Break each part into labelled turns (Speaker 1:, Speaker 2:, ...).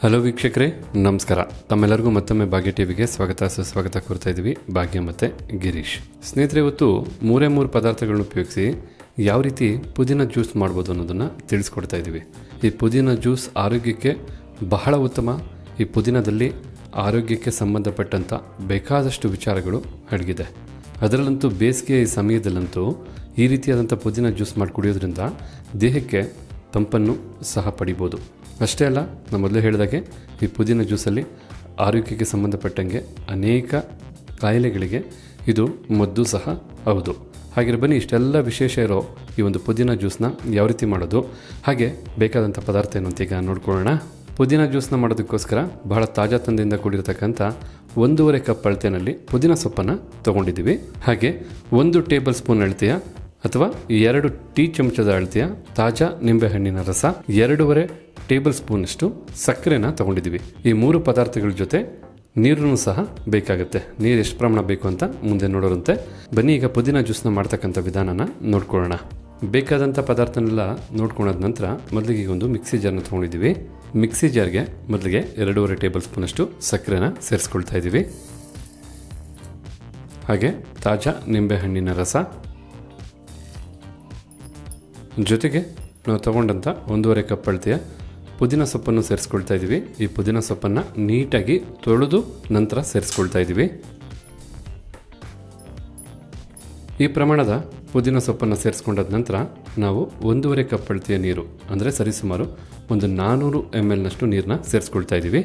Speaker 1: hello ವೀಕ್ಷಕರೇ ನಮಸ್ಕಾರ ತಮ್ಮೆಲ್ಲರಿಗೂ ಮತ್ತೊಮ್ಮೆ ಭಾಗ್ಯ ಟಿವಿಗೆ ಸ್ವಾಗತ ಸುಸ್ವಾಗತ ಕೋರ್ತಾ ಇದ್ದೀವಿ ಭಾಗ್ಯ ಮತ್ತು ಗಿರೀಶ್ ಸ್ನೇಹಿತರೆ ಇವತ್ತು ಮೂರೇ ಮೂರು ಪದಾರ್ಥಗಳನ್ನ ಉಪಯೋಗಿಸಿ ಯಾವ ರೀತಿ ಪುದೀನ ಜ್ಯೂಸ್ ಮಾಡ್ಬೋದು ಅನ್ನೋದನ್ನು ತಿಳಿಸ್ಕೊಡ್ತಾ ಇದ್ದೀವಿ ಈ ಪುದೀನ ಜ್ಯೂಸ್ ಆರೋಗ್ಯಕ್ಕೆ ಬಹಳ ಉತ್ತಮ ಈ ಪುದೀನದಲ್ಲಿ ಆರೋಗ್ಯಕ್ಕೆ ಸಂಬಂಧಪಟ್ಟಂಥ ಬೇಕಾದಷ್ಟು ವಿಚಾರಗಳು ಅಡಗಿದೆ ಅದರಲ್ಲಂತೂ ಬೇಸಿಗೆ ಈ ಸಮಯದಲ್ಲಂತೂ ಈ ರೀತಿಯಾದಂಥ ಪುದೀನ ಜ್ಯೂಸ್ ಮಾಡಿ ಕುಡಿಯೋದ್ರಿಂದ ದೇಹಕ್ಕೆ ತಂಪನ್ನು ಸಹ ಪಡಿಬೋದು ಅಷ್ಟೇ ಅಲ್ಲ ನಾನು ಮೊದಲೇ ಹೇಳಿದಾಗೆ ಈ ಪುದೀನ ಜ್ಯೂಸಲ್ಲಿ ಆರೋಗ್ಯಕ್ಕೆ ಸಂಬಂಧಪಟ್ಟಂಗೆ ಅನೇಕ ಕಾಯಿಲೆಗಳಿಗೆ ಇದು ಮದ್ದು ಸಹ ಹೌದು ಹಾಗೆ ಬನ್ನಿ ಇಷ್ಟೆಲ್ಲ ವಿಶೇಷ ಇರೋ ಈ ಒಂದು ಪುದೀನ ಜ್ಯೂಸ್ನ ಯಾವ ರೀತಿ ಮಾಡೋದು ಹಾಗೆ ಬೇಕಾದಂಥ ಪದಾರ್ಥ ಏನು ಅಂತ ಈಗ ನೋಡ್ಕೊಳ್ಳೋಣ ಪುದೀನ ಜ್ಯೂಸ್ನ ಮಾಡೋದಕ್ಕೋಸ್ಕರ ಬಹಳ ತಾಜಾ ತಂದಿಂದ ಕೂಡಿರತಕ್ಕಂಥ ಒಂದೂವರೆ ಕಪ್ ಅಳತೆಯಲ್ಲಿ ಪುದೀನ ಸೊಪ್ಪನ್ನು ತೊಗೊಂಡಿದ್ದೀವಿ ಹಾಗೆ ಒಂದು ಟೇಬಲ್ ಸ್ಪೂನ್ ಅಳತೆಯ ಅಥವಾ ಎರಡು ಟೀ ಚಮಚದ ಅಳತೆಯ ತಾಜಾ ನಿಂಬೆಹಣ್ಣಿನ ರಸ ಎರಡೂವರೆ ಟೇಬಲ್ ಸ್ಪೂನಷ್ಟು ಸಕ್ಕರೆನ ತಗೊಂಡಿದ್ದೀವಿ ಈ ಮೂರು ಪದಾರ್ಥಗಳ ಜೊತೆ ನೀರನ್ನು ಸಹ ಬೇಕಾಗುತ್ತೆ ನೀರು ಎಷ್ಟು ಪ್ರಮಾಣ ಬೇಕು ಅಂತ ಮುಂದೆ ನೋಡೋರಂತೆ ಬನ್ನಿ ಈಗ ಪುದೀನ ಜ್ಯೂಸ್ನ ಮಾಡ್ತಕ್ಕಂಥ ವಿಧಾನನ ನೋಡ್ಕೊಳ್ಳೋಣ ಬೇಕಾದಂಥ ಪದಾರ್ಥನೆಲ್ಲ ನೋಡ್ಕೊಂಡಾದ ನಂತರ ಮೊದಲಿಗೆ ಈಗ ಒಂದು ಮಿಕ್ಸಿ ಜಾರ್ನ ತೊಗೊಂಡಿದ್ದೀವಿ ಮಿಕ್ಸಿ ಜಾರ್ಗೆ ಮೊದಲಿಗೆ ಎರಡೂವರೆ ಟೇಬಲ್ ಸ್ಪೂನಷ್ಟು ಸಕ್ಕರೆನ ಸೇರಿಸ್ಕೊಳ್ತಾ ಇದ್ದೀವಿ ಹಾಗೆ ತಾಜಾ ನಿಂಬೆಹಣ್ಣಿನ ರಸ ಜೊತೆಗೆ ನಾವು ತಗೊಂಡಂಥ ಒಂದೂವರೆ ಕಪ್ ಅಳತೆಯ ಪುದೀನ ಸೊಪ್ಪನ್ನು ಸೇರಿಸ್ಕೊಳ್ತಾ ಇದ್ದೀವಿ ಈ ಪುದೀನ ಸೊಪ್ಪನ್ನು ನೀಟಾಗಿ ತೊಳೆದು ನಂತರ ಸೇರಿಸ್ಕೊಳ್ತಾ ಇದ್ದೀವಿ ಈ ಪ್ರಮಾಣದ ಪುದೀನ ಸೊಪ್ಪನ್ನು ಸೇರಿಸ್ಕೊಂಡಾದ ನಂತರ ನಾವು ಒಂದೂವರೆ ಕಪ್ ಅಳತೆಯ ನೀರು ಅಂದರೆ ಸರಿಸುಮಾರು ಒಂದು ನಾನ್ನೂರು ಎಮ್ ಎಲ್ನಷ್ಟು ನೀರನ್ನ ಸೇರಿಸ್ಕೊಳ್ತಾ ಇದ್ದೀವಿ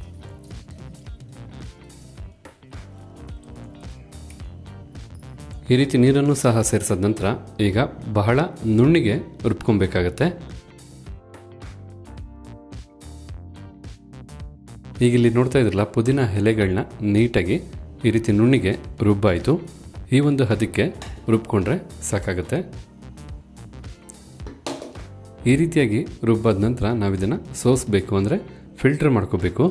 Speaker 1: ಈ ರೀತಿ ನೀರನ್ನು ಸಹ ಸೇರಿಸಿದ ನಂತರ ಈಗ ಬಹಳ ನುಣ್ಣಿಗೆ ರುಬ್ಕೊಬೇಕಾಗತ್ತೆ ಈಗ ಇಲ್ಲಿ ನೋಡ್ತಾ ಇದ್ರಲ್ಲ ಪುದೀನ ಎಲೆಗಳನ್ನ ನೀಟಾಗಿ ಈ ರೀತಿ ನುಣ್ಣಿಗೆ ರುಬ್ಬಾಯಿತು ಈ ಒಂದು ಹದಕ್ಕೆ ರುಬ್ಕೊಂಡ್ರೆ ಸಾಕಾಗುತ್ತೆ ಈ ರೀತಿಯಾಗಿ ರುಬ್ಬಾದ ನಂತರ ನಾವು ಇದನ್ನು ಸೋಸಬೇಕು ಅಂದರೆ ಫಿಲ್ಟರ್ ಮಾಡ್ಕೋಬೇಕು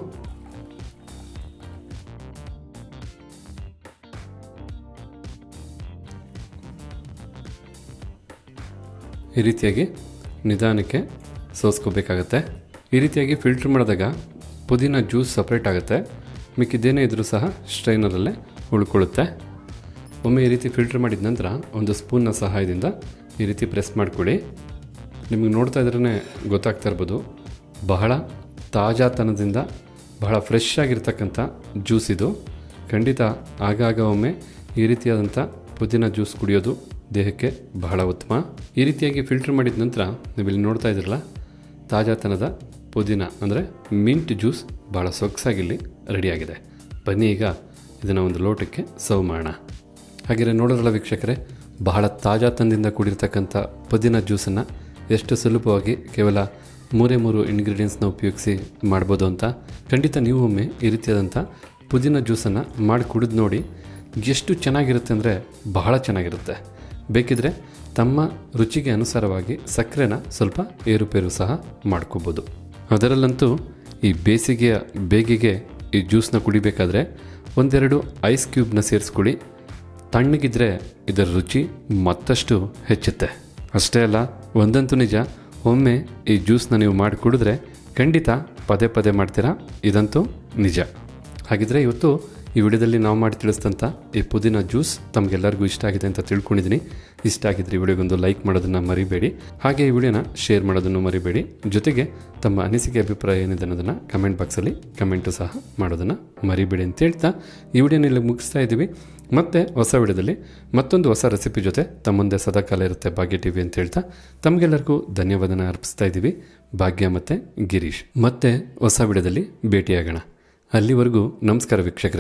Speaker 1: ಈ ರೀತಿಯಾಗಿ ನಿಧಾನಕ್ಕೆ ಸೋಸ್ಕೋಬೇಕಾಗತ್ತೆ ಈ ರೀತಿಯಾಗಿ ಫಿಲ್ಟ್ರ್ ಮಾಡಿದಾಗ ಪುದೀನ ಜ್ಯೂಸ್ ಸಪ್ರೇಟ್ ಆಗುತ್ತೆ ಮಿಕ್ಕಿದ್ದೇನೇ ಇದ್ರೂ ಸಹ ಸ್ಟ್ರೈನರಲ್ಲೇ ಉಳ್ಕೊಳ್ಳುತ್ತೆ ಒಮ್ಮೆ ಈ ರೀತಿ ಫಿಲ್ಟ್ರ್ ಮಾಡಿದ ನಂತರ ಒಂದು ಸ್ಪೂನ್ನ ಸಹಾಯದಿಂದ ಈ ರೀತಿ ಪ್ರೆಸ್ ಮಾಡಿಕೊಡಿ ನಿಮಗೆ ನೋಡ್ತಾ ಇದ್ರೇ ಗೊತ್ತಾಗ್ತಾ ಇರ್ಬೋದು ಬಹಳ ತಾಜಾತನದಿಂದ ಬಹಳ ಫ್ರೆಶ್ ಆಗಿರ್ತಕ್ಕಂಥ ಜ್ಯೂಸ್ ಇದು ಖಂಡಿತ ಆಗಾಗ ಒಮ್ಮೆ ಈ ರೀತಿಯಾದಂಥ ಪುದೀನ ಜ್ಯೂಸ್ ಕುಡಿಯೋದು ದೇಹಕ್ಕೆ ಬಹಳ ಉತ್ತಮ ಈ ರೀತಿಯಾಗಿ ಫಿಲ್ಟರ್ ಮಾಡಿದ ನಂತರ ನೀವು ಇಲ್ಲಿ ನೋಡ್ತಾ ಇದ್ದೀರಲ್ಲ ತಾಜಾತನದ ಪುದೀನ ಅಂದರೆ ಮಿಂಟ್ ಜ್ಯೂಸ್ ಭಾಳ ಸೊಗಸಾಗಿಲ್ಲಿ ರೆಡಿಯಾಗಿದೆ ಬನ್ನಿ ಈಗ ಇದನ್ನು ಒಂದು ಲೋಟಕ್ಕೆ ಸರ್ವ್ ಮಾಡೋಣ ಹಾಗೆಯೇ ನೋಡೋದ್ರಲ್ಲ ವೀಕ್ಷಕರೇ ಬಹಳ ತಾಜಾತನದಿಂದ ಕೂಡಿರ್ತಕ್ಕಂಥ ಪುದೀನ ಜ್ಯೂಸನ್ನು ಎಷ್ಟು ಸುಲಭವಾಗಿ ಕೇವಲ ಮೂರೇ ಮೂರು ಇಂಗ್ರೀಡಿಯೆಂಟ್ಸ್ನ ಉಪಯೋಗಿಸಿ ಮಾಡ್ಬೋದು ಅಂತ ಖಂಡಿತ ನೀವು ಒಮ್ಮೆ ಈ ರೀತಿಯಾದಂಥ ಪುದೀನ ಜ್ಯೂಸನ್ನು ಮಾಡಿ ಕುಡಿದು ನೋಡಿ ಎಷ್ಟು ಚೆನ್ನಾಗಿರುತ್ತೆ ಅಂದರೆ ಬಹಳ ಚೆನ್ನಾಗಿರುತ್ತೆ ಬೇಕಿದ್ರೆ ತಮ್ಮ ರುಚಿಗೆ ಅನುಸಾರವಾಗಿ ಸಕ್ಕರೆನ ಸ್ವಲ್ಪ ಏರುಪೇರು ಸಹ ಮಾಡ್ಕೋಬೋದು ಅದರಲ್ಲಂತೂ ಈ ಬೇಸಿಗೆಯ ಬೇಗೆಗೆ ಈ ಜ್ಯೂಸ್ನ ಕುಡಿಬೇಕಾದ್ರೆ ಒಂದೆರಡು ಐಸ್ ಕ್ಯೂಬ್ನ ಸೇರಿಸ್ಕೊಳ್ಳಿ ತಣ್ಣಗಿದ್ರೆ ಇದರ ರುಚಿ ಮತ್ತಷ್ಟು ಹೆಚ್ಚುತ್ತೆ ಅಷ್ಟೇ ಅಲ್ಲ ಒಂದಂತೂ ನಿಜ ಒಮ್ಮೆ ಈ ಜ್ಯೂಸ್ನ ನೀವು ಮಾಡಿ ಕುಡಿದ್ರೆ ಖಂಡಿತ ಪದೇ ಪದೇ ಮಾಡ್ತೀರಾ ಇದಂತೂ ನಿಜ ಹಾಗಿದ್ರೆ ಇವತ್ತು ಈ ವಿಡಿಯೋದಲ್ಲಿ ನಾವು ಮಾಡಿ ತಿಳಿಸಿದಂಥ ಈ ಪುದೀನ ಜ್ಯೂಸ್ ತಮಗೆಲ್ಲರಿಗೂ ಇಷ್ಟ ಆಗಿದೆ ಅಂತ ತಿಳ್ಕೊಂಡಿದ್ದೀನಿ ಇಷ್ಟ ಆಗಿದ್ರೆ ಈ ವಿಡಿಯೋಗೊಂದು ಲೈಕ್ ಮಾಡೋದನ್ನು ಮರಿಬೇಡಿ ಹಾಗೆ ಈ ವಿಡಿಯೋನ ಶೇರ್ ಮಾಡೋದನ್ನು ಮರಿಬೇಡಿ ಜೊತೆಗೆ ತಮ್ಮ ಅನಿಸಿಕೆ ಅಭಿಪ್ರಾಯ ಏನಿದೆ ಅನ್ನೋದನ್ನು ಕಮೆಂಟ್ ಬಾಕ್ಸಲ್ಲಿ ಕಮೆಂಟು ಸಹ ಮಾಡೋದನ್ನು ಮರಿಬೇಡಿ ಅಂತ ಹೇಳ್ತಾ ಈ ವಿಡಿಯೋನ ಇಲ್ಲಿ ಮುಗಿಸ್ತಾ ಇದ್ದೀವಿ ಮತ್ತೆ ಹೊಸ ವಿಡಿಯೋದಲ್ಲಿ ಮತ್ತೊಂದು ಹೊಸ ರೆಸಿಪಿ ಜೊತೆ ತಮ್ಮ ಮುಂದೆ ಸದಾಕಾಲ ಇರುತ್ತೆ ಭಾಗ್ಯ ಟಿವಿ ಅಂತ ಹೇಳ್ತಾ ತಮಗೆಲ್ಲರಿಗೂ ಧನ್ಯವಾದನ ಅರ್ಪಿಸ್ತಾ ಇದ್ದೀವಿ ಭಾಗ್ಯ ಮತ್ತು ಗಿರೀಶ್ ಮತ್ತೆ ಹೊಸ ವಿಡಿಯೋದಲ್ಲಿ ಭೇಟಿಯಾಗೋಣ ಅಲ್ಲಿವರೆಗೂ ನಮಸ್ಕಾರ ವೀಕ್ಷಕರೇ